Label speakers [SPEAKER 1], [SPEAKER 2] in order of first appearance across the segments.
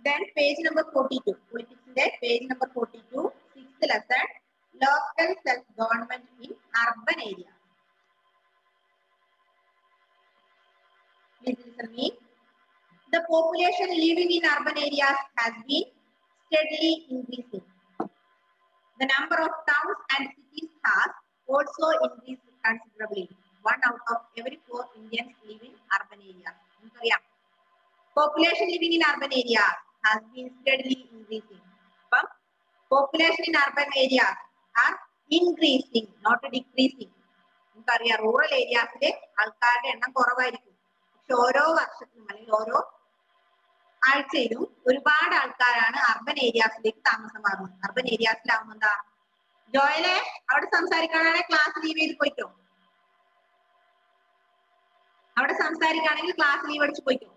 [SPEAKER 1] then page number 42 politics page number 42 sixth lesson local self government in urban area please listen me the population living in urban areas has been steadily increasing the number of towns and cities has also increased considerably one out of every four indians live in urban areas നമുക്കറിയാം population living in urban areas has been steadily increasing. അപ്പം population in urban areas are increasing, not decreasing. നമുക്കറിയാം rural ഏരിയാസിലെ ആൾക്കാരുടെ എണ്ണം കുറവായിരിക്കും പക്ഷെ ഓരോ വർഷത്തിലും അല്ലെങ്കിൽ ഓരോ ആഴ്ചയിലും ഒരുപാട് ആൾക്കാരാണ് അർബൻ ഏരിയാസിലേക്ക് താമസം മാറുന്നത് അർബൻ ഏരിയാസിലാവുമ്പോൾ എന്താ ജോയലെ അവിടെ സംസാരിക്കാനാണെങ്കിൽ ക്ലാസ് ലീവ് ചെയ്ത് പോയിക്കോ അവിടെ സംസാരിക്കുകയാണെങ്കിൽ ക്ലാസ് ലീവ് അടിച്ച് പോയിക്കോ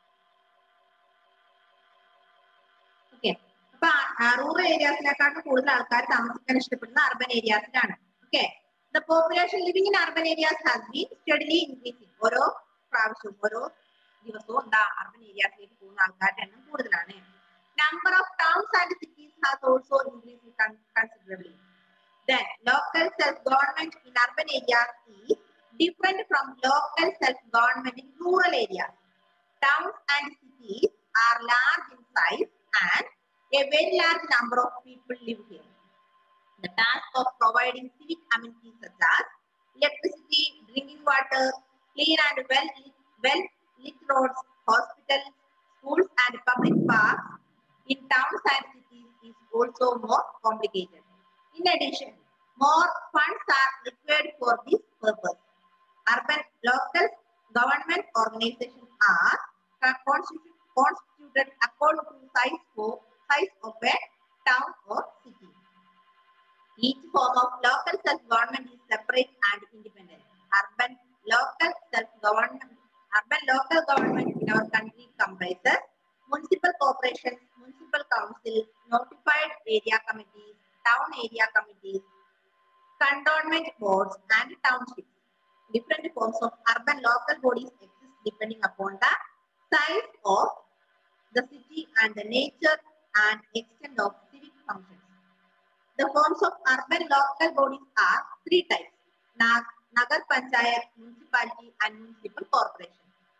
[SPEAKER 1] ഓക്കെ അപ്പൊ റൂറൽ ഏരിയാസിനെക്കാട്ടും കൂടുതൽ ആൾക്കാർ താമസിക്കാൻ ഇഷ്ടപ്പെടുന്ന അർബൻ ഏരിയാസിലാണ് okay the population living in urban areas has been steadily increasing ഓരോ പ്രാവശ്യവും ഓരോ ദിവസവും എന്താ അർബൻ ഏരിയാസിലേക്ക് പോകുന്ന ആൾക്കാരുടെ എണ്ണം കൂടുതലാണ് number of towns and cities has also increase considerably then local self government in urban areas is different from local self government in rural areas towns and cities are large in size and a very large number of people live here. The task of providing civic amenities such as electricity, drinking water, clean and well lit, well lit roads, hospitals, schools and public parks in towns and cities is also more complicated. In addition, more funds are required for this purpose. Urban local government organizations are constituted constituted according to size of size of a town or city. Each form of local self-government is separate and independent. Urban local self-government, urban local government in our country comprises municipal corporations, municipal councils, notified area committees, town area committees, cantonment boards, and townships. Different forms of urban local bodies exist depending upon the size of the city and the nature and extent of civic functions. The forms of urban local bodies are three types. Nag Nagar Panchayat, Municipality and Municipal Corporation.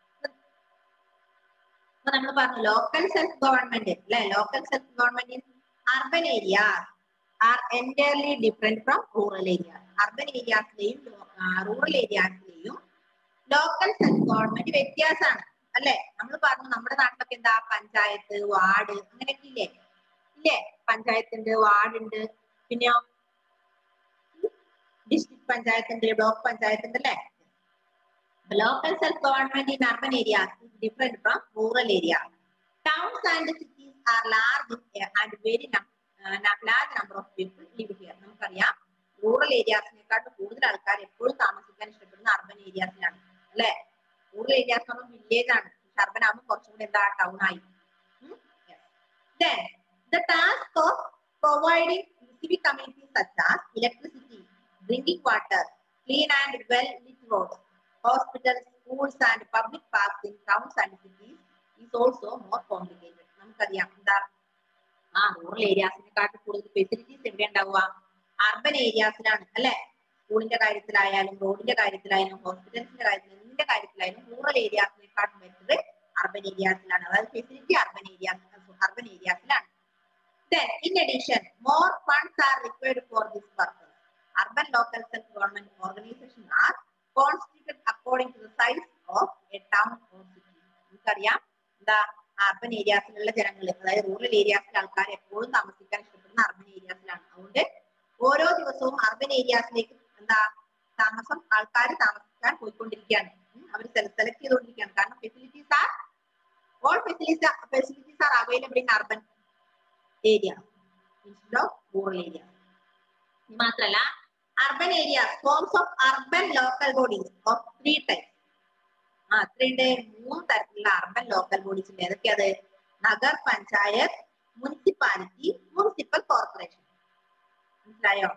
[SPEAKER 1] അപ്പൊ നമ്മൾ പറഞ്ഞു local self government അല്ലെ local self government in urban area are entirely different from rural area urban ഏരിയാസിലെയും rural ഏരിയാസിലെയും local self government വ്യത്യാസമാണ് അല്ലെ നമ്മൾ പറഞ്ഞു നമ്മുടെ നാട്ടിലൊക്കെ എന്താ പഞ്ചായത്ത് വാർഡ് അങ്ങനെയൊക്കെ ഇല്ലേ ഇല്ലേ പഞ്ചായത്ത് ഉണ്ട് വാർഡ് ഉണ്ട് പിന്നെയോ ഡിസ്ട്രിക്ട് പഞ്ചായത്ത് ഉണ്ട് ബ്ലോക്ക് പഞ്ചായത്ത് ഉണ്ട് അല്ലേ local self government in urban areas is different from rural area towns and cities are large and very large number of people live here നമുക്കറിയാം റൂറൽ ഏരിയാസിനെക്കാട്ടും കൂടുതൽ ആൾക്കാർ എപ്പോഴും താമസിക്കാൻ ഇഷ്ടപ്പെടുന്ന അർബൻ ഏരിയാസിലാണ് അല്ലെ റൂറൽ ഏരിയാസ് നമ്മൾ വില്ലേജ് ആണ് അർബൻ ആകുമ്പോൾ കുറച്ചും കൂടി എന്താ ടൗൺ ആയി then the task of providing civic amenities such as electricity drinking water clean and well lit roads hospitals schools and public parks in towns and cities is also more complicated നമുക്കറിയാം എന്താ ആ rural ഏരിയാസിനെക്കാട്ടും കൂടുതൽ facilities എവിടെ ഉണ്ടാവുക urban ഏരിയാസിലാണ് അല്ലെ സ്കൂളിന്റെ കാര്യത്തിലായാലും റോഡിന്റെ കാര്യത്തിലായാലും ഹോസ്പിറ്റൽസിന്റെ കാര്യത്തിലായാലും എന്തിന്റെ കാര്യത്തിലായാലും റൂറൽ ഏരിയാസിനെക്കാട്ടും ബെറ്റർ അർബൻ ഏരിയാസിലാണ് അതായത് ഫെസിലിറ്റി അർബൻ ഏരിയാസ് അർബൻ ഏരിയാസിലാണ് Then, in addition, more funds are required for this purpose. Urban local self-government organizations are constituted according to the size of a town or city. നമുക്കറിയാം എന്താ urban ഏരിയാസിലുള്ള ജനങ്ങൾ അതായത് rural ഏരിയാസിലെ ആൾക്കാർ എപ്പോഴും താമസിക്കാൻ ഇഷ്ടപ്പെടുന്ന urban ഏരിയാസിലാണ് അതുകൊണ്ട് ഓരോ ദിവസവും അർബൻ ഏരിയാസിലേക്ക് എന്താ താമസം ആൾക്കാർ താമസിക്കാൻ പോയിക്കൊണ്ടിരിക്കുകയാണ് അവർ സെലക്ട് ചെയ്തുകൊണ്ടിരിക്കുകയാണ് കാരണം facilities are all facilities facilities are available in urban area instead of rural area മാത്രല്ല urban area forms of urban local bodies of three type ആ അത്രയുണ്ട് മൂന്ന് തരത്തിലുള്ള അർബൻ ലോക്കൽ ബോഡീസ് ഉണ്ട് ഏതൊക്കെയത് Nagar Panchayat municipality municipal corporation മനസ്സിലായോ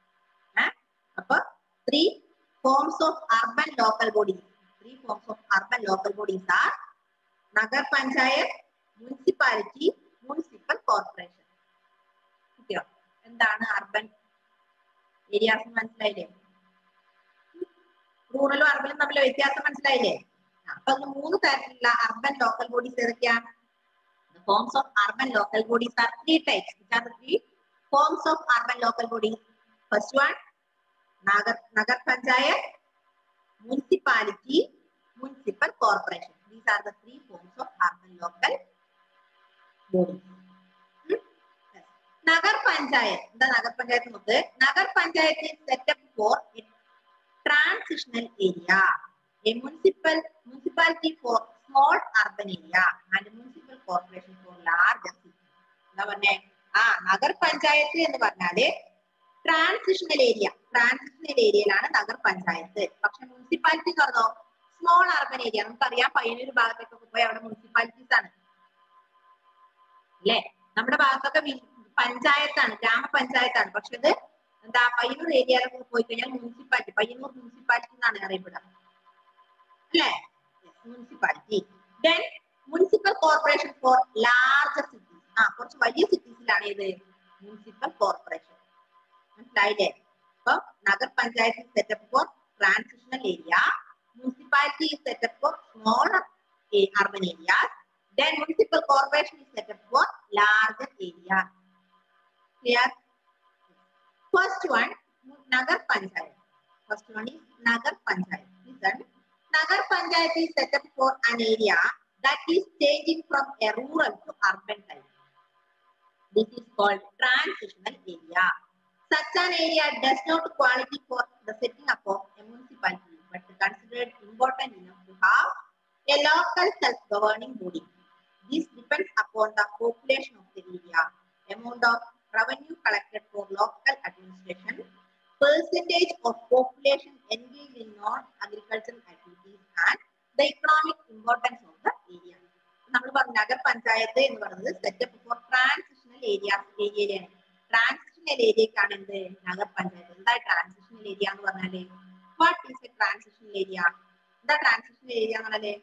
[SPEAKER 1] അപ്പൊ three forms of urban local bodies three forms of urban local bodies are Nagar Panchayat municipality municipal corporation കിട്ടിയോ എന്താണ് അർബൻ ഏരിയാസ് മനസ്സിലായില്ലേ റൂറലും അർബനും തമ്മിലെ വ്യത്യാസം മനസ്സിലായില്ലേ ആ, അപ്പൊ അതിന് മൂന്ന് തരത്തിലുള്ള അർബൻ ലോക്കൽ ബോഡീസ് ഏതൊക്കെയാണ് forms of urban local bodies are three types which are the three forms of urban local bodies first one nagar nagar panchayat municipality municipal corporation these are the three forms of urban local bodies Hmm? Yes. Nagar Panchayat എന്താ നഗർ പഞ്ചായത്ത് നോക്ക് Nagar Panchayat setup for transitional area a municipal municipality for small urban area and municipal corporation for larger city എന്താ പറഞ്ഞേ ആ നഗർ പഞ്ചായത്ത് എന്ന് പറഞ്ഞാല് transitional area transitional ഏരിയയിലാണ് നഗർ പഞ്ചായത്ത് പക്ഷെ municipality എന്ന് പറഞ്ഞോ സ്മോൾ അർബൻ ഏരിയ നമുക്കറിയാം പയ്യന്നൂർ ഭാഗത്തേക്കൊക്കെ പോയി അവിടെ മുനിസിപ്പാലിറ്റീസ് ആണ് അല്ലേ നമ്മുടെ ഭാഗത്തൊക്കെ വി- പഞ്ചായത്താണ് ഗ്രാമപഞ്ചായത്താണ് പക്ഷെ ഇത് എന്താ പയ്യന്നൂർ ഏരിയയിലൊക്കെ പോയി കഴിഞ്ഞാൽ മുനിസിപ്പാലിറ്റി പയ്യന്നൂർ മുനിസിപ്പാലിറ്റി എന്നാണ് അറിയപ്പെടുക അല്ലേ municipality then municipal corporation for larger cities ആ കുറച്ച് വലിയ സിറ്റീസിലാണ് ഇത് മുനിസിപ്പൽ കോർപ്പറേഷൻ മനസ്സിലായില്ലേ അപ്പൊ Nagar Panchayat setup for transitional area municipality setup for smaller urban areas then municipal corporation is set up for larger area clear first one nagar panchayat first one is nagar panchayat listen nagar panchayat is set up for an area that is changing from a rural to urban type this is called transitional area such an area does not quality for the setting up of a municipality but considered important enough to have a local self-governing body this depends upon the population of the area, amount of revenue collected for local administration, percentage of population engaged in non-agricultural activities, and the economic importance of the area. നമ്മൾ പറഞ്ഞു നഗർ പഞ്ചായത്ത് എന്ന് പറയുന്നത് setup for transitional areas ഏരിയയിലാണ് transitional ഏരിയക്കാണ് എന്ത് നഗർ പഞ്ചായത്ത് എന്താ transitional area എന്ന് പറഞ്ഞാല് what is a transitional area എന്താ ട്രാൻസിഷണൽ ഏരിയ എന്ന് പറഞ്ഞാല്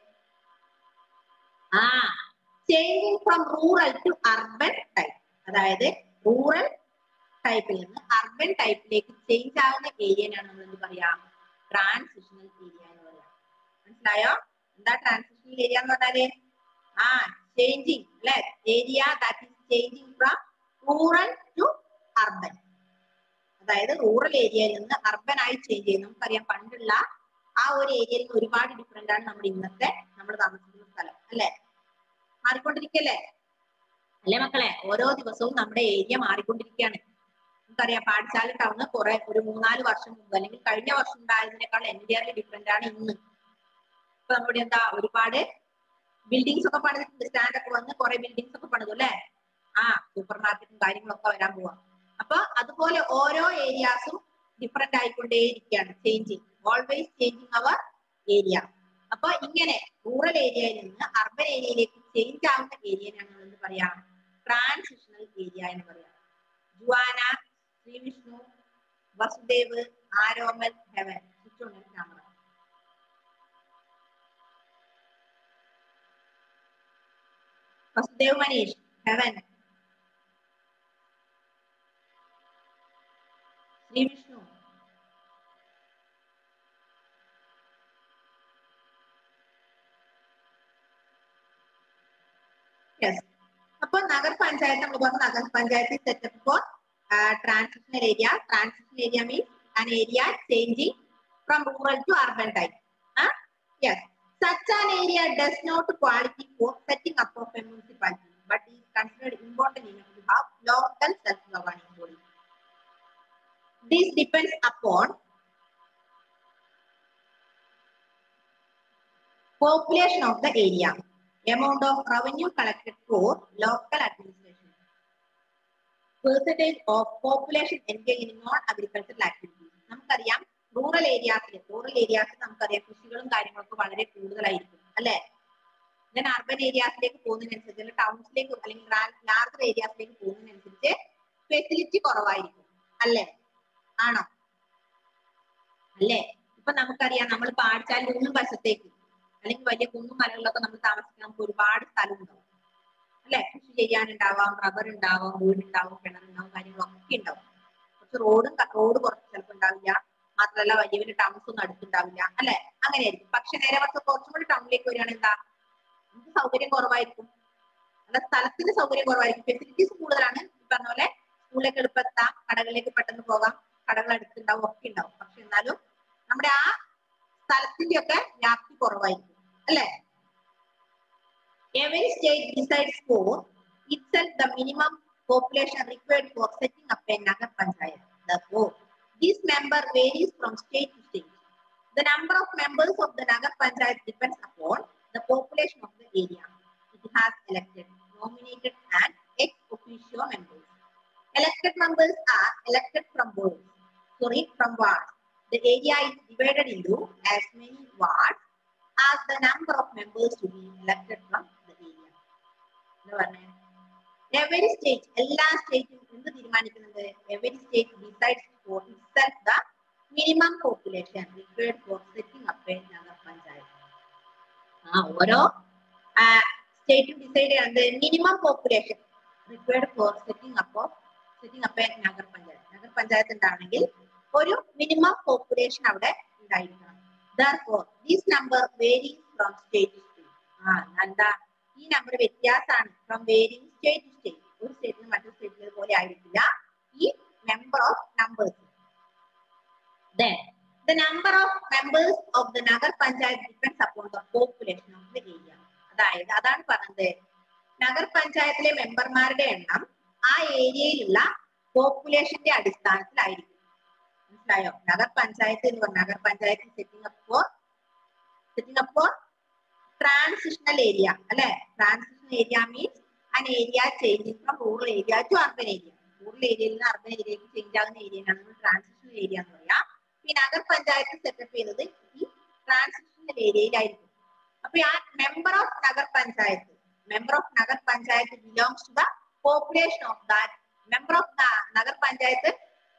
[SPEAKER 1] ആ changing from rural to urban type അതായത് റൂറൽ ടൈപ്പിൽ നിന്ന് അർബൻ ടൈപ്പിലേക്ക് ചേഞ്ച് ആവുന്ന ഏരിയനാണ് നമ്മൾ എന്ത് പറയാ ട്രാൻസിഷണൽ ഏരിയ എന്ന് പറയാം മനസ്സിലായോ എന്താ ട്രാൻസിഷണൽ ഏരിയ എന്ന് പറഞ്ഞാല് ആ ചേഞ്ചിങ് അല്ലെ area that is changing from rural to urban അതായത് റൂറൽ ഏരിയയിൽ നിന്ന് അർബൻ ആയി ചേഞ്ച് ചെയ്യും നമുക്കറിയാം പണ്ടുള്ള ആ ഒരു ഏരിയയിൽ നിന്ന് ഒരുപാട് ഡിഫറെന്റ് ആണ് നമ്മുടെ ഇന്നത്തെ നമ്മൾ താമസിക്കുന്ന സ്ഥലം അല്ലെ മാറിക്കൊണ്ടിരിക്കല്ലേ അല്ലേ മക്കളെ ഓരോ ദിവസവും നമ്മുടെ ഏരിയ മാറിക്കൊണ്ടിരിക്കുകയാണ് നമുക്കറിയാം പാഠശാല ടൗണ് കുറെ ഒരു മൂന്നാല് വർഷം മുമ്പ് അല്ലെങ്കിൽ കഴിഞ്ഞ വർഷം ഉണ്ടായതിനേക്കാൾ എൻഡിയർലി ഡിഫറെന്റ് ആണ് ഇന്ന് ഇപ്പൊ നമ്മുടെ എന്താ ഒരുപാട് ബിൽഡിങ്സ് ഒക്കെ പണിതിട്ടുണ്ട് സ്റ്റാൻഡ് ഒക്കെ വന്ന് കുറെ ബിൽഡിങ്സ് ഒക്കെ പണിതു അല്ലെ ആ സൂപ്പർ മാർക്കറ്റും കാര്യങ്ങളൊക്കെ വരാൻ പോവാ അപ്പൊ അതുപോലെ ഓരോ ഏരിയാസും ഡിഫറെന്റ് ആയിക്കൊണ്ടേയിരിക്കുകയാണ് ചേഞ്ചിങ് ഓൾവേസ് ചേഞ്ചിങ് അവർ ഏരിയ അപ്പൊ ഇങ്ങനെ റൂറൽ ഏരിയയിൽ നിന്ന് അർബൻ ഏരിയയിലേക്ക് ചേഞ്ച് ആവുന്ന ഏരിയനാണ് നമ്മൾ എന്ത് പറയാ ട്രാൻസിഷണൽ ഏരിയ എന്ന് പറയാം ജുവാന ശ്രീവിഷ്ണു വസുദേവ് ആരോമൽ ഹെവൻ ചുറ്റുണ്ട് camera Vasudev Manish Heaven Srivishnu yes അപ്പൊ നഗർ പഞ്ചായത്ത് നമ്മൾ പറഞ്ഞു Nagar Panchayat setup for transitional area transitional area means an area changing from rural to urban type huh? yes such an area does not quality for setting up of a municipality but is considered important enough to have local self-governing body this depends upon population of the area amount of revenue collected for local administration, percentage of population engaged in non-agricultural activities. നമുക്കറിയാം rural ഏരിയാസിൽ rural ഏരിയാസിൽ നമുക്കറിയാം കൃഷികളും കാര്യങ്ങളൊക്കെ വളരെ കൂടുതലായിരിക്കും അല്ലെ ഞാൻ അർബൻ ഏരിയാസിലേക്ക് പോകുന്നതിനനുസരിച്ച് അല്ലെങ്കിൽ ടൗൺസിലേക്ക് അല്ലെങ്കിൽ ലാർജർ ഏരിയാസിലേക്ക് പോകുന്നതിനനുസരിച്ച് ഫെസിലിറ്റി കുറവായിരിക്കും അല്ലേ ആണോ അല്ലേ ഇപ്പൊ നമുക്കറിയാം നമ്മൾ പാടിച്ചാൽ മൂന്നും വശത്തേക്ക് അല്ലെങ്കിൽ വലിയ കുന്നും മലകളിലൊക്കെ നമ്മൾ താമസിക്കാൻ നമുക്ക് ഒരുപാട് സ്ഥലമുണ്ടാവും അല്ലെ കൃഷി ചെയ്യാനുണ്ടാവാം റബ്ബർ ഉണ്ടാവാം വീടുണ്ടാവും കിണറുണ്ടാവും കാര്യങ്ങളൊക്കെ ഉണ്ടാവും കുറച്ച് റോഡും റോഡ് കുറച്ച് ചിലപ്പോൾ ഉണ്ടാവില്ല മാത്രമല്ല വലിയ വലിയ ടൗൺസ് ഒന്നും അടുത്തുണ്ടാവില്ല അല്ലെ അങ്ങനെയായിരിക്കും പക്ഷെ നേരെ മറിച്ച് കുറച്ചും കൂടി ടൗണിലേക്ക് വരികയാണെങ്കിൽ എന്താ നമുക്ക് സൗകര്യം കുറവായിരിക്കും അല്ല സ്ഥലത്തിന് സൗകര്യം കുറവായിരിക്കും ഫെസിലിറ്റീസ് കൂടുതലാണ് ഈ പറഞ്ഞ പോലെ സ്കൂളിലേക്ക് എളുപ്പത്താം കടകളിലേക്ക് പെട്ടെന്ന് പോകാം കടകൾ അടുത്തുണ്ടാവും ഒക്കെ ഉണ്ടാവും പക്ഷെ എന്നാലും നമ്മുടെ ആ സ്ഥലത്തിന്റെ ഒക്കെ വ്യാപ്തി കുറവായിരിക്കും അല്ലെ Every state decides for itself the minimum population required for setting up a Nagar Panchayat. Therefore, this number varies from state to state. The number of members of the Nagar Panchayat depends upon the population of the area. It has elected, nominated and ex officio members. Elected members are elected from wards. Sorry, from wards. The area is divided into as many wards as the number of members to be elected from the area. എന്താ പറഞ്ഞേ every state എല്ലാ സ്റ്റേറ്റും എന്ത് തീരുമാനിക്കുന്നത് every state decides for itself the minimum population required for setting up a Nagar Panchayat ആ ഓരോ സ്റ്റേറ്റും decide ചെയ്യുന്നത് minimum population required for setting up setting up a Nagar Panchayat Nagar Panchayat ഉണ്ടാവണമെങ്കിൽ ഒരു മിനിമം പോപ്പുലേഷൻ അവിടെ ഉണ്ടായിരിക്കണം Therefore, this number varies from state to state. ആ എന്താ ഈ നമ്പർ വ്യത്യാസമാണ് from varying state to state ഒരു സ്റ്റേറ്റിൽ നിന്ന് മറ്റൊരു സ്റ്റേറ്റിൽ പോലെ ആയിരിക്കില്ല ഈ member of numbers Then, the number of members of the Nagar Panchayat depends upon the population of the area. അതായത് അതാണ് പറഞ്ഞത് നഗർ പഞ്ചായത്തിലെ മെമ്പർമാരുടെ എണ്ണം ആ ഏരിയയിലുള്ള പോപ്പുലേഷന്റെ അടിസ്ഥാനത്തിലായിരിക്കും മനസ്സിലായോ നഗർ പഞ്ചായത്ത് എന്ന് പറഞ്ഞ Nagar Panchayat setting up for setting up for transitional area അല്ലെ transitional area means an area changing from rural area to urban area rural ഏരിയയിൽ നിന്ന് അർബൻ ഏരിയയിലേക്ക് ചേഞ്ച് ആകുന്ന ഏരിയയാണ് നമ്മൾ ട്രാൻസിഷണൽ ഏരിയ എന്ന് പറയാം ഈ നഗർ പഞ്ചായത്ത് സെറ്റപ്പ് ചെയ്യുന്നത് ഈ ട്രാൻസിഷണൽ ഏരിയയിലായിരിക്കും അപ്പൊ ആ member of Nagar Panchayat member of Nagar Panchayat belongs to the population of that member of Nagar Panchayat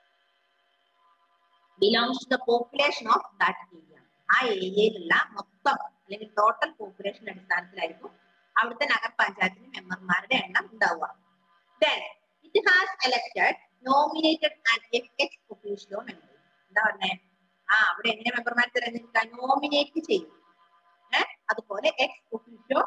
[SPEAKER 1] belongs to the population of that area ആ ഏരിയയിലുള്ള മൊത്തം അല്ലെങ്കിൽ ടോട്ടൽ പോപ്പുലേഷൻ അടിസ്ഥാനത്തിലായിരിക്കും അവിടുത്തെ നഗർ പഞ്ചായത്തിന് മെമ്പർമാരുടെ എണ്ണം ഉണ്ടാവുക then it has elected nominated and ex ഒഫീഷ്യലോ മെമ്പർ എന്താ പറഞ്ഞേ ആ അവിടെ എങ്ങനെ മെമ്പർമാരെ തിരഞ്ഞെടുക്കുക നോമിനേറ്റ് ചെയ്യും ഏഹ് അതുപോലെ ex officio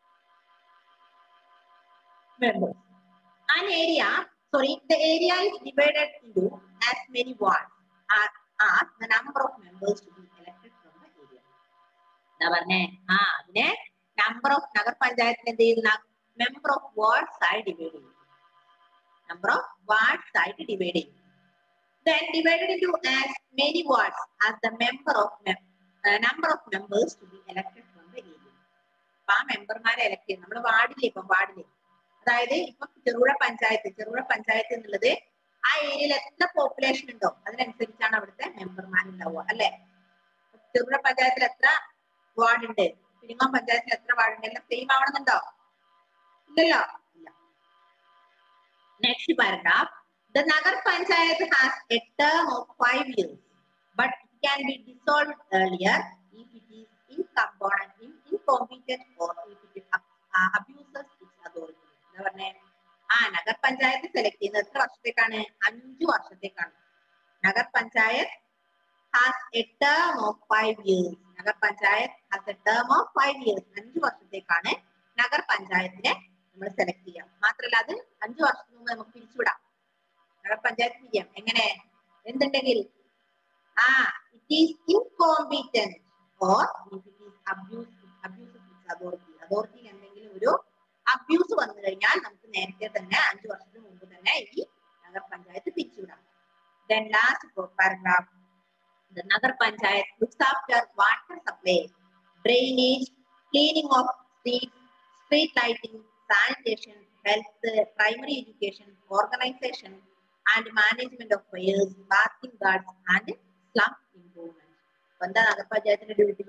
[SPEAKER 1] members. An area, sorry, the area is divided into as many wards as, as the number of members to be elected from the area. എന്താ പറഞ്ഞേ ആ അതിനെ നമ്പർ ഓഫ് നഗർ പഞ്ചായത്തിന് എന്ത് ചെയ്യുന്ന മെമ്പർ ഓഫ് വാർഡ്സ് ആയി divide ചെയ്യും number of wards ആയിട്ട് ഡിവൈഡ് ചെയ്യും then divided into as many wards as the member of mem uh, number of members to be elected from the area. അപ്പൊ ആ മെമ്പർമാരെ elect ചെയ്യും നമ്മൾ വാർഡിലെ ഇപ്പം വാർഡിലെ അതായത് ഇപ്പൊ ചെറുപുഴ പഞ്ചായത്ത് ചെറുപുഴ പഞ്ചായത്ത് എന്നുള്ളത് ആ ഏരിയയിൽ എത്ര പോപ്പുലേഷൻ ഉണ്ടോ അതിനനുസരിച്ചാണ് അവിടുത്തെ മെമ്പർമാർ ഉണ്ടാവുക അല്ലെ ചെറുപുഴ പഞ്ചായത്തിൽ എത്ര വാർഡ് ഉണ്ട് പിരിങ്ങോം പഞ്ചായത്തിൽ എത്ര വാർഡ് ഉണ്ട് എല്ലാം സെയിം ആവണമെന്നുണ്ടോ ഇല്ലല്ലോ ഇല്ല next paragraph The Nagar Panchayat has a term of five years, but it can be dissolved earlier if it is incompetent, incompetent or if it uh, abuses its authority. എന്താ പറഞ്ഞേ ആ Nagar panchayat select ചെയ്യുന്നത് എത്ര വർഷത്തേക്കാണ് അഞ്ചു വർഷത്തേക്കാണ് Nagar Panchayat has a term of five years Nagar Panchayat has a term of five years അഞ്ചു വർഷത്തേക്കാണ് നഗർ പഞ്ചായത്തിനെ നമ്മൾ സെലക്ട് ചെയ്യാം മാത്രമല്ല അത് അഞ്ചു വർഷത്തിന് മുമ്പ് നമുക്ക് പിരിച്ചുവിടാം നഗർ പഞ്ചായത്ത് ചെയ്യാം എങ്ങനെ എന്തുണ്ടെങ്കിൽ ആ it is incompetent or it is abuse abuse authority അതോറിറ്റിയിൽ എന്തെങ്കിലും ഒരു അബ്യൂസ് വന്നു കഴിഞ്ഞാൽ നമുക്ക് നേരത്തെ തന്നെ അഞ്ചു വർഷത്തിന് മുമ്പ് തന്നെ ഈ നഗർ പഞ്ചായത്ത് പിരിച്ചുവിടാം then last paragraph The Nagar Panchayat looks after water supply, drainage, cleaning of streets, street lighting, sanitation, health, primary education, organization, and management of fires, bathing guards, and slum improvement. എന്താ നഗരപഞ്ചായത്തിന്റെ ഡ്യൂട്ടി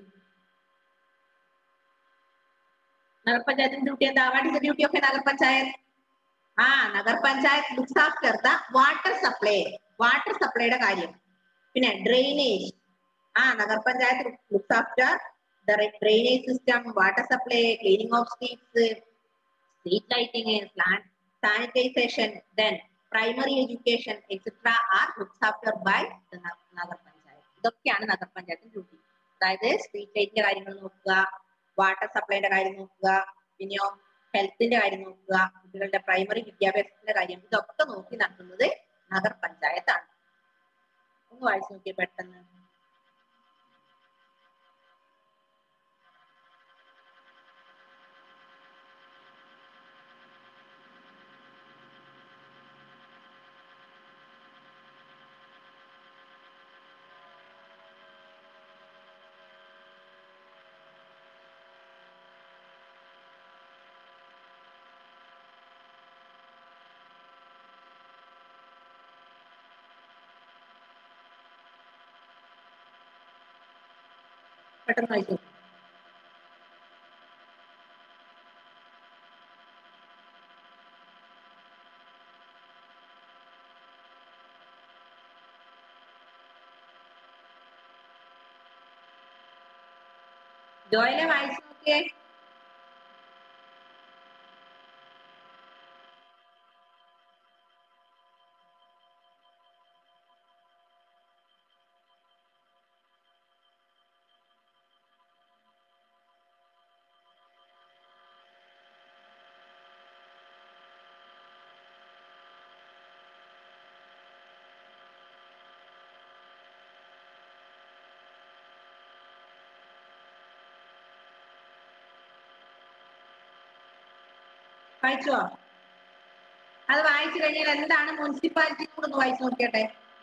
[SPEAKER 1] നഗരപഞ്ചായത്തിന്റെ duty എന്താ what is the duty of a Nagarapanchayat ആ Nagarapanchayat looks after the water supply water സപ്ലൈയുടെ കാര്യം പിന്നെ drainage ആ Nagarapanchayat looks after the drainage system water supply cleaning of streets street lighting, plant sanitization, then primary education, etc. are looked after by the Na- Nagar Panchayat. ഇതൊക്കെയാണ് നഗർ പഞ്ചായത്തിന്റെ duty അതായത് street ലൈറ്റിന്റെ കാര്യങ്ങൾ നോക്കുക വാട്ടർ സപ്ലൈന്റെ കാര്യം നോക്കുക പിന്നെയോ ഹെൽത്തിന്റെ കാര്യം നോക്കുക കുട്ടികളുടെ പ്രൈമറി വിദ്യാഭ്യാസത്തിന്റെ കാര്യം ഇതൊക്കെ നോക്കി നടത്തുന്നത് നഗർ പഞ്ചായത്താണ് ഒന്ന് വായിച്ചു നോക്കിയേ പെട്ടെന്ന് പെട്ടെന്ന് വായിച്ചു നോക്കൂ. ജോയിലെ വായിച്ചു നോക്കിയേ വായിച്ചോ അത് വായിച്ചു കഴിഞ്ഞാൽ എന്താണ് മുനിസിപ്പാലിറ്റി കൂടെ ഒന്ന് വായിച്ചു നോക്കിയട്ടെ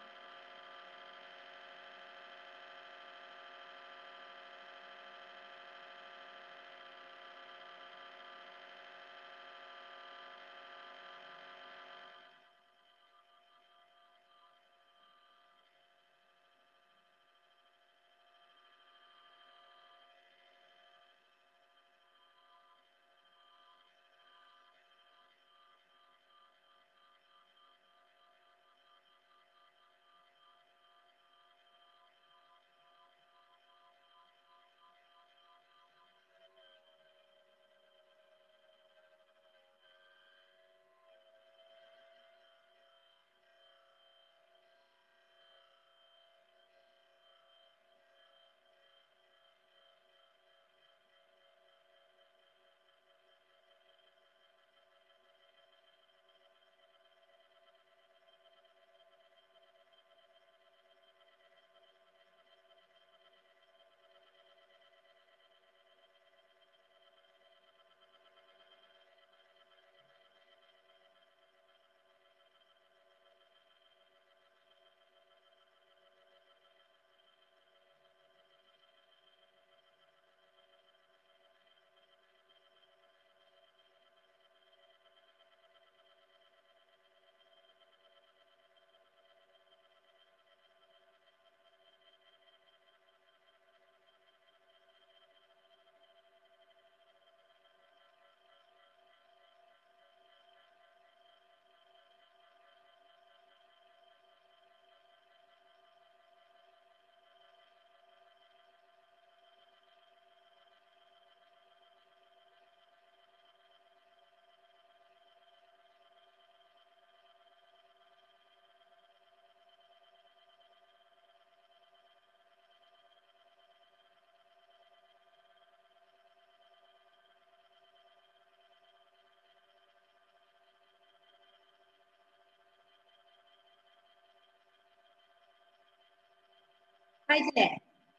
[SPEAKER 1] വായിച്ചില്ലേ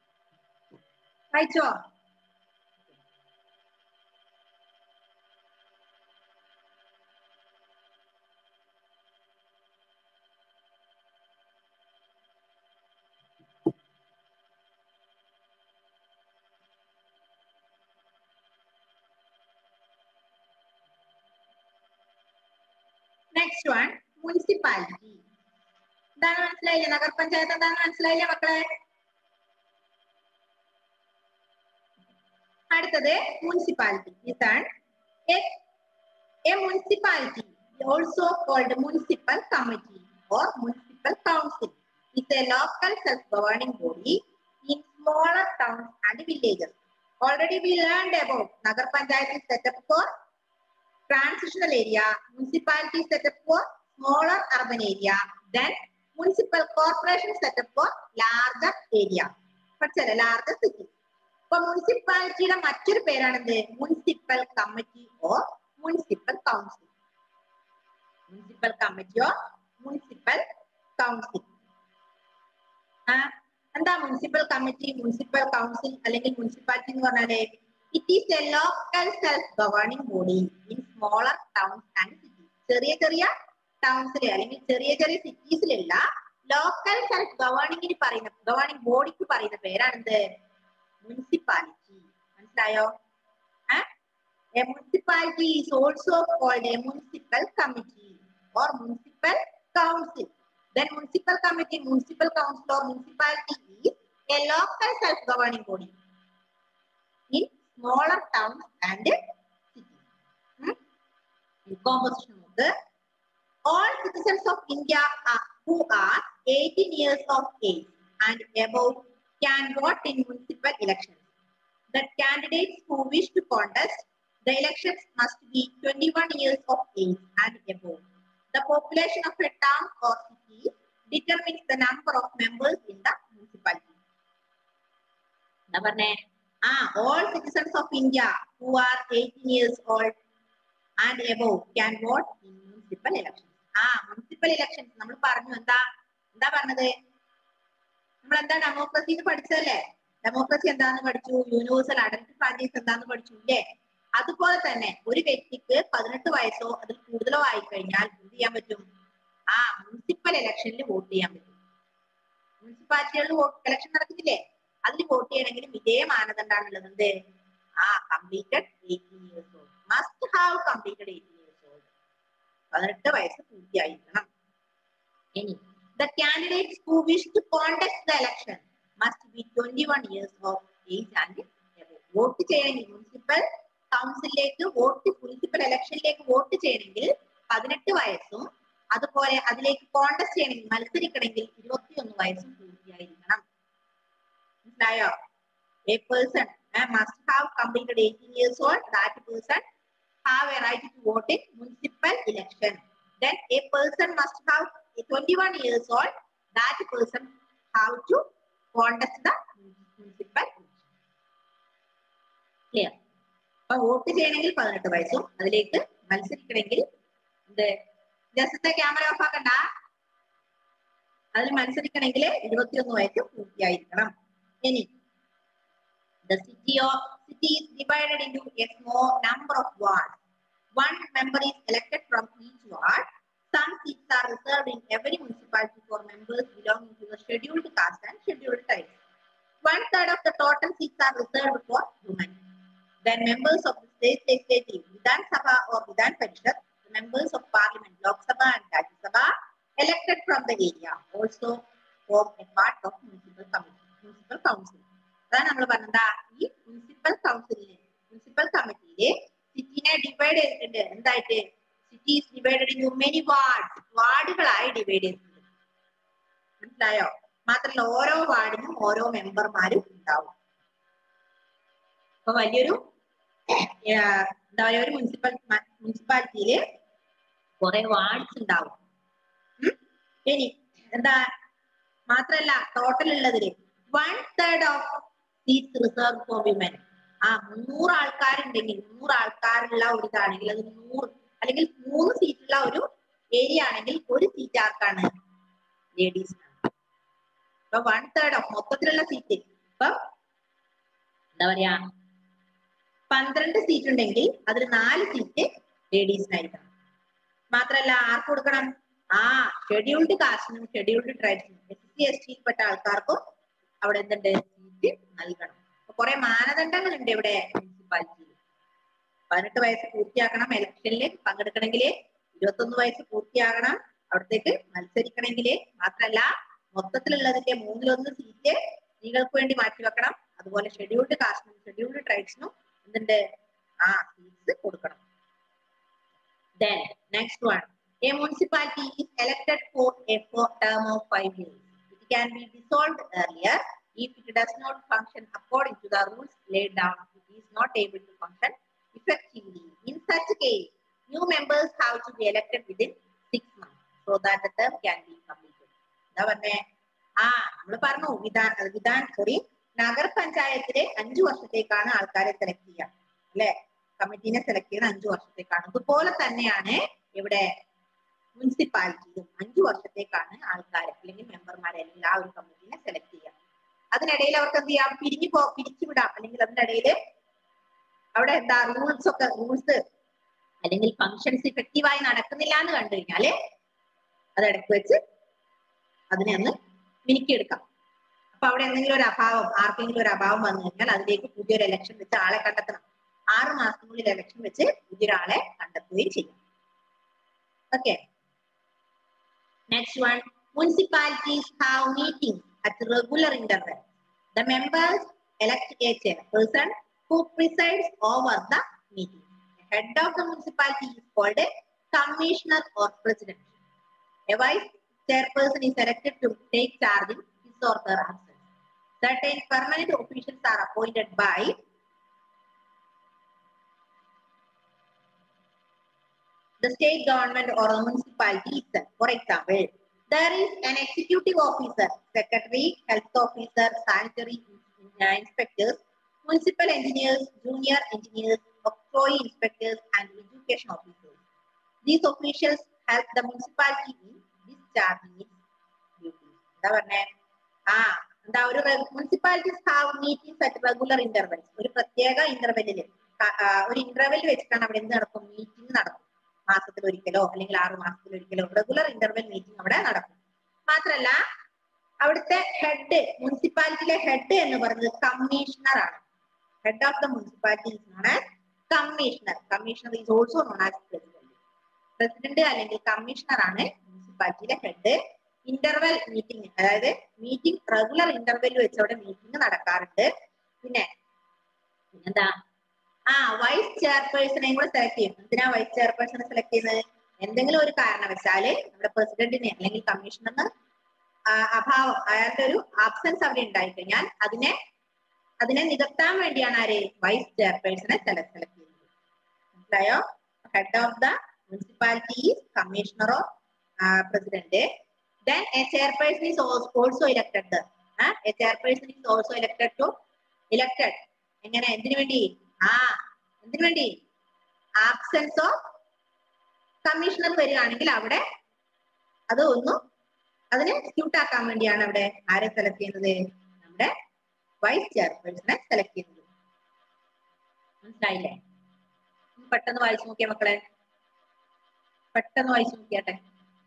[SPEAKER 1] വായിച്ചോ നെക്സ്റ്റ് വൺ മുനിസിപ്പാലിറ്റി എന്താണ് മനസ്സിലായില്ലേ നഗരപഞ്ചായത്ത് എന്താണെന്ന് മനസ്സിലായില്ലേ മക്കളെ അടുത്തത് മുനിസിപ്പാലിറ്റി ഇതാണ് a municipality also called municipal committee or municipal council is a local self-governing body in smaller towns and villages. Already we learned about Nagar Panchayat is set up for trans constitutional area, municipality set up for smaller urban area, then municipal corporation set up for larger area. പഠിച്ചല്ലേ larger city. അപ്പൊ മുനിസിപ്പാലിറ്റിയുടെ മറ്റൊരു പേരാണെന്ത് municipal committee or municipal council municipal committee or municipal council എന്താ municipal committee municipal council അല്ലെങ്കിൽ municipality എന്ന് പറഞ്ഞാല് it is a local self governing body in smaller towns and cities ചെറിയ ചെറിയ ടൗൺസിലെ അല്ലെങ്കിൽ ചെറിയ ചെറിയ സിറ്റീസിലുള്ള ലോക്കൽ സെൽഫ് ഗവേണിംഗിന് പറയുന്ന ഗവേണിംഗ് ബോഡിക്ക് പറയുന്ന പേരാണെന്ത് മുനിസിപ്പാലിറ്റി മനസ്സിലായോ a municipality is also called a municipal committee or municipal council then municipal committee municipal council or municipality is a local self governing body in smaller towns and cities hmm? in composition of the all citizens of india are, who are 18 years of age and above can vote in municipal elections the candidates who wish to contest the elections must be 21 years of age and above the population of a town or city determines the number of members in the municipality. എന്താ പറഞ്ഞേ ആ all citizens of India who are 18 years old and above can vote in municipal elections. ആ municipal elections നമ്മൾ പറഞ്ഞു എന്താ എന്താ പറഞ്ഞത് നമ്മൾ എന്താ ഡെമോക്രസി എന്ന് പഠിച്ചതല്ലേ ഡെമോക്രസി എന്താന്ന് പഠിച്ചു യൂണിവേഴ്സൽ അഡൽട്ട് ഫ്രാഞ്ചൈസ് എന്താന്ന് പഠിച്ചു ഇല്ലേ അതുപോലെ തന്നെ ഒരു വ്യക്തിക്ക് പതിനെട്ട് വയസ്സോ അതിൽ കൂടുതലോ ആയി കഴിഞ്ഞാൽ എന്ത് ചെയ്യാൻ പറ്റും ആ മുനിസിപ്പൽ ഇലക്ഷനിൽ വോട്ട് ചെയ്യാൻ പറ്റും മുനിസിപ്പാലിറ്റികളിൽ വോട്ട് ഇലക്ഷൻ നടക്കുന്നില്ലേ അതിൽ വോട്ട് ചെയ്യണമെങ്കിലും ഇതേ മാനദണ്ഡമാണുള്ളത് എന്ത് ആ completed eighteen years old must have completed eighteen years old പതിനെട്ട് വയസ്സ് പൂർത്തിയായിരിക്കണം ഇനി the candidates who wish to contest the election must be twenty one years of age and vote ചെയ്യണമെങ്കിൽ മുനിസിപ്പൽ കൗൺസിലിലേക്ക് വോട്ട് മുനിസിപ്പൽ ഇലക്ഷനിലേക്ക് വോട്ട് ചെയ്യണമെങ്കിൽ പതിനെട്ട് വയസ്സും അതുപോലെ അതിലേക്ക് കോണ്ടസ്റ്റ് ചെയ്യണമെങ്കിൽ മത്സരിക്കണമെങ്കിൽ ഇരുപത്തിയൊന്ന് വയസ്സും പൂർത്തിയായിരിക്കണം മനസ്സിലായോ a person must have completed eighteen years old that person have a right to vote in municipal election then a person must have twenty one years old that person have to contest the municipal clear അപ്പൊ vote ചെയ്യണമെങ്കിൽ പതിനെട്ട് വയസ്സും അതിലേക്ക് മത്സരിക്കണമെങ്കിൽ എന്ത് ജസ്റ്റത്തെ camera off ആക്കണ്ട അതിൽ മത്സരിക്കണമെങ്കിൽ ഇരുപത്തിയൊന്ന് വയസ്സ് പൂർത്തിയായിരിക്കണം ഇനി the city of city is divided into a small number of wards one member is elected from each ward some seats are reserved in every municipality for members belonging to the scheduled caste and scheduled tribes one third of the total seats are reserved for women then members of the state legislative Vidhan Sabha or Vidhan Parishad the members of parliament Lok Sabha and Rajya Sabha elected from the area also form a part of municipal committee municipal council അതാണ് നമ്മൾ പറഞ്ഞത് ഈ municipal കൗൺസിലിന് municipal കമ്മിറ്റിയില് സിറ്റിനെ divide ചെയ്തിട്ടുണ്ട് എന്തായിട്ട് city is divided in many ward വാർഡുകളായി ഡിവൈഡ് ചെയ്തിട്ടുണ്ട് മനസ്സിലായോ മാത്രമല്ല ഓരോ വാർഡിനും ഓരോ മെമ്പർമാരും ഉണ്ടാവും അപ്പൊ വലിയൊരു എന്താ പറയുക ഒരു മുനിസിപ്പൽ മുനിസിപ്പാലിറ്റിയില് കുറെ വാർഡ്സ് ഉണ്ടാവും ഇനി എന്താ മാത്രല്ല ടോട്ടൽ ഉള്ളതില് one third of seats reserve for women ആ മുന്നൂറ് ആൾക്കാരുണ്ടെങ്കിൽ മുന്നൂറ് ആൾക്കാരുള്ള ഒരു ഇതാണെങ്കിൽ അത് നൂറ് അല്ലെങ്കിൽ മൂന്ന് സീറ്റുള്ള ഒരു ഏരിയ ആണെങ്കിൽ ഒരു സീറ്റ് ആർക്കാണ് ലേഡീസ് ഇപ്പൊ വൺ തേർഡ് ഓഫ് മൊത്തത്തിലുള്ള സീറ്റ് ഇപ്പൊ എന്താ പറയാ പന്ത്രണ്ട് സീറ്റ് ഉണ്ടെങ്കിൽ അതിൽ നാല് സീറ്റ് ലേഡീസിനായിരിക്കണം മാത്രല്ല ആർക്ക് കൊടുക്കണം ആ ഷെഡ്യൂൾഡ് കാസ്റ്റിനും ഷെഡ്യൂൾഡ് ട്രൈബ്സിനും എസ് സി എസ് ടിയിൽപ്പെട്ട ആൾക്കാർക്കും അവിടെ എന്തുണ്ട് സീറ്റ് നൽകണം അപ്പൊ കുറെ മാനദണ്ഡങ്ങൾ ഉണ്ട് ഇവിടെ മുനിസിപ്പാലിറ്റിയിൽ പതിനെട്ട് വയസ്സ് പൂർത്തിയാക്കണം ഇലക്ഷനിൽ പങ്കെടുക്കണമെങ്കിൽ ഇരുപത്തൊന്ന് വയസ്സ് പൂർത്തിയാകണം അവിടത്തേക്ക് മത്സരിക്കണമെങ്കിൽ മാത്രല്ല മൊത്തത്തിലുള്ളതിന്റെ മൂന്നിലൊന്ന് സീറ്റ് സ്ത്രീകൾക്ക് വേണ്ടി മാറ്റിവെക്കണം അതുപോലെ ഷെഡ്യൂൾഡ് കാസ്റ്റിനും ഷെഡ്യൂൾഡ് ട്രൈബ്സിനും എന്തുണ്ട് ആ സീറ്റ്സ് കൊടുക്കണം then next one A municipality is elected for a term of five years. It can be dissolved earlier if it does not function according to the rules laid down. It is not able to function effectively. In such case, new members have to be elected within six months so that the term can be completed. എന്താ പറഞ്ഞേ ആ നമ്മൾ പറഞ്ഞു Vidhan Vidhan sorry നഗരപഞ്ചായത്തിലെ അഞ്ചു വർഷത്തേക്കാണ് ആൾക്കാരെ select ചെയ്യുക അല്ലെ കമ്മിറ്റീനെ സെലക്ട് ചെയ്യുന്ന അഞ്ചു വർഷത്തേക്കാണ് അതുപോലെ തന്നെയാണ് ഇവിടെ മുനിസിപ്പാലിറ്റിയും അഞ്ചു വർഷത്തേക്കാണ് ആൾക്കാരെ അല്ലെങ്കിൽ മെമ്പർമാരെ അല്ലെങ്കിൽ ആ ഒരു കമ്മിറ്റീനെ സെലക്ട് ചെയ്യുക അതിനിടയിൽ അവർക്ക് എന്ത് ചെയ്യാം പിരിഞ്ഞു പോ പിരിച്ചുവിടാം അല്ലെങ്കിൽ അതിനിടയിൽ അവിടെ എന്താ റൂൾസ് ഒക്കെ റൂൾസ് അല്ലെങ്കിൽ ഫങ്ഷൻസ് ഇഫക്റ്റീവായി നടക്കുന്നില്ല എന്ന് കണ്ടു കഴിഞ്ഞാല് അത് ഇടയ്ക്ക് വെച്ച് അതിനെ ഒന്ന് മിനുക്കിയെടുക്കാം അപ്പൊ അവിടെ എന്തെങ്കിലും ഒരു അഭാവം ആർക്കെങ്കിലും ഒരു അഭാവം വന്നു കഴിഞ്ഞാൽ അതിലേക്ക് പുതിയൊരു ഇലക്ഷൻ വെച്ച് ആളെ കണ്ടെത്തണം ആറ് മാസത്തിനുള്ളിൽ ഇലക്ഷൻ വെച്ച് പുതിയൊരാളെ കണ്ടെത്തുകയും ചെയ്യും okay next one municipalities have meeting at regular interval the members elect a chairperson who presides over the meeting. The head of the municipality is called a commissioner or president. A vice chairperson is elected to take charge in his or her absence. Certain permanent officials are appointed by the state government or the municipality itself. For example, there is an executive officer, secretary, health officer, sanitary uh, inspectors, municipal engineers, junior engineers, octroi inspectors, and education officers. These officials help the municipality in discharging its duties. എന്താ പറഞ്ഞേ ആ എന്താ ഒരു municipalities have meetings at regular intervals ഒരു പ്രത്യേക ഇന്റർവെല്ലിൽ ഒരു interval വെച്ചിട്ടാണ് അവിടെ എന്ത് നടക്കും മീറ്റിംഗ് നടക്കും മാസത്തിൽ ഒരിക്കലോ അല്ലെങ്കിൽ ആറ് മാസത്തിൽ ഒരിക്കലോ റെഗുലർ ഇന്റർവെൽ മീറ്റിംഗ് അവിടെ നടക്കും മാത്രല്ല അവിടുത്തെ ഹെഡ് മുനിസിപ്പാലിറ്റിയിലെ ഹെഡ് എന്ന് പറയുന്നത് കമ്മീഷണർ ആണ് head of the municipality is known as commissioner commissioner is also known as president president അല്ലെങ്കിൽ കമ്മീഷണർ ആണ് മുനിസിപ്പാലിറ്റിയിലെ ഹെഡ് ഇന്റർവെൽ മീറ്റിംഗ് അതായത് മീറ്റിംഗ് റെഗുലർ ഇന്റർവെൽ വെച്ച് അവിടെ മീറ്റിംഗ് നടക്കാറുണ്ട് പിന്നെ പിന്നെന്താ ആ വൈസ് ചെയർപേഴ്സണെ കൂടെ സെലക്ട് ചെയ്യും എന്തിനാ വൈസ് ചെയർപേഴ്സണെ സെലക്ട് ചെയ്യുന്നത് എന്തെങ്കിലും ഒരു കാരണവശാല് നമ്മുടെ പ്രസിഡന്റിനെ അല്ലെങ്കിൽ കമ്മീഷണറിന് അഭാവം അയാളുടെ ഒരു ആബ്സെൻസ് അവിടെ ഉണ്ടായി കഴിഞ്ഞാൽ അതിനെ അതിനെ നികത്താൻ വേണ്ടിയാണ് ആര് വൈസ് ചെയർപേഴ്സണെ സെലക്ട് സെലക്ട് ചെയ്യുന്നത് മനസ്സിലായോ head of the municipality commissioner of president then a chairperson is also elected a chairperson is also elected to elected എങ്ങനെ എന്തിനു വേണ്ടി ആ എന്തിനു വേണ്ടി ആബ്സെൻസ് ഓഫ് കമ്മീഷണർ വരികയാണെങ്കിൽ അവിടെ അത് ഒന്നും അതിനെ സ്ക്യൂട്ട് ആക്കാൻ വേണ്ടിയാണ് അവിടെ ആരെ സെലക്ട് ചെയ്യുന്നത് നമ്മുടെ വൈസ് ചെയർപേഴ്സണെ സെലക്ട് ചെയ്യുന്നത് മനസ്സിലായില്ലേ പെട്ടെന്ന് വായിച്ചു നോക്കിയ മക്കളെ പെട്ടെന്ന് വായിച്ചു നോക്കിയാട്ടെ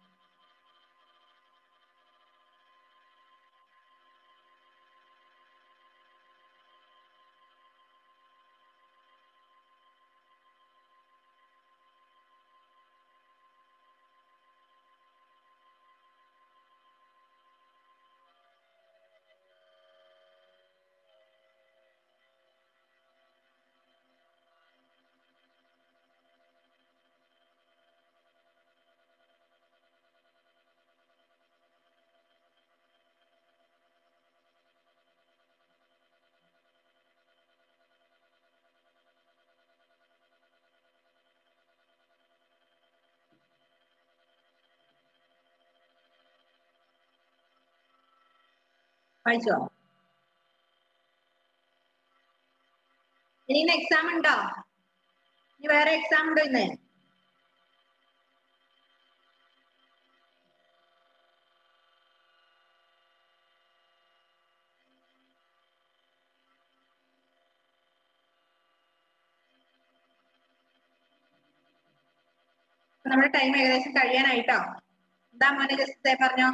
[SPEAKER 1] വായിച്ചോ ഇനി ഇന്ന് എക്സാം ഉണ്ടോ ഇനി വേറെ എക്സാം ഉണ്ടോ ഇന്ന് അപ്പൊ നമ്മുടെ ടൈം ഏകദേശം കഴിയാനായിട്ടോ എന്താ മോനെ ജസ്റ്റ് പറഞ്ഞോ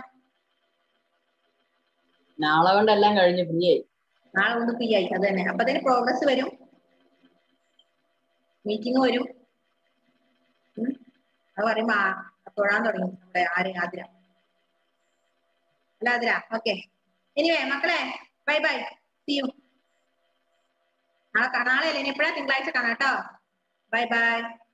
[SPEAKER 2] നാളെ കൊണ്ടെല്ലാം കഴിഞ്ഞു ഫ്രീ ആയി
[SPEAKER 1] നാളെ ഒന്ന് ഫ്രീ ആയി അത് തന്നെ അപ്പൊ അതിന് പ്രോഗ്രസ് വരും മീറ്റിംഗ് വരും ഉം. അത് പറയുമ്പോ ആ തൊഴാൻ തുടങ്ങി നമ്മുടെ ആര് ആതിര അല്ല ആതിര ഓക്കെ എനിവേ മക്കളെ ബൈ ബൈ സി യു നാളെ നാളെ അല്ലേ ഇനി എപ്പോഴാ തിങ്കളാഴ്ച കാണാം കേട്ടോ ബൈ ബൈ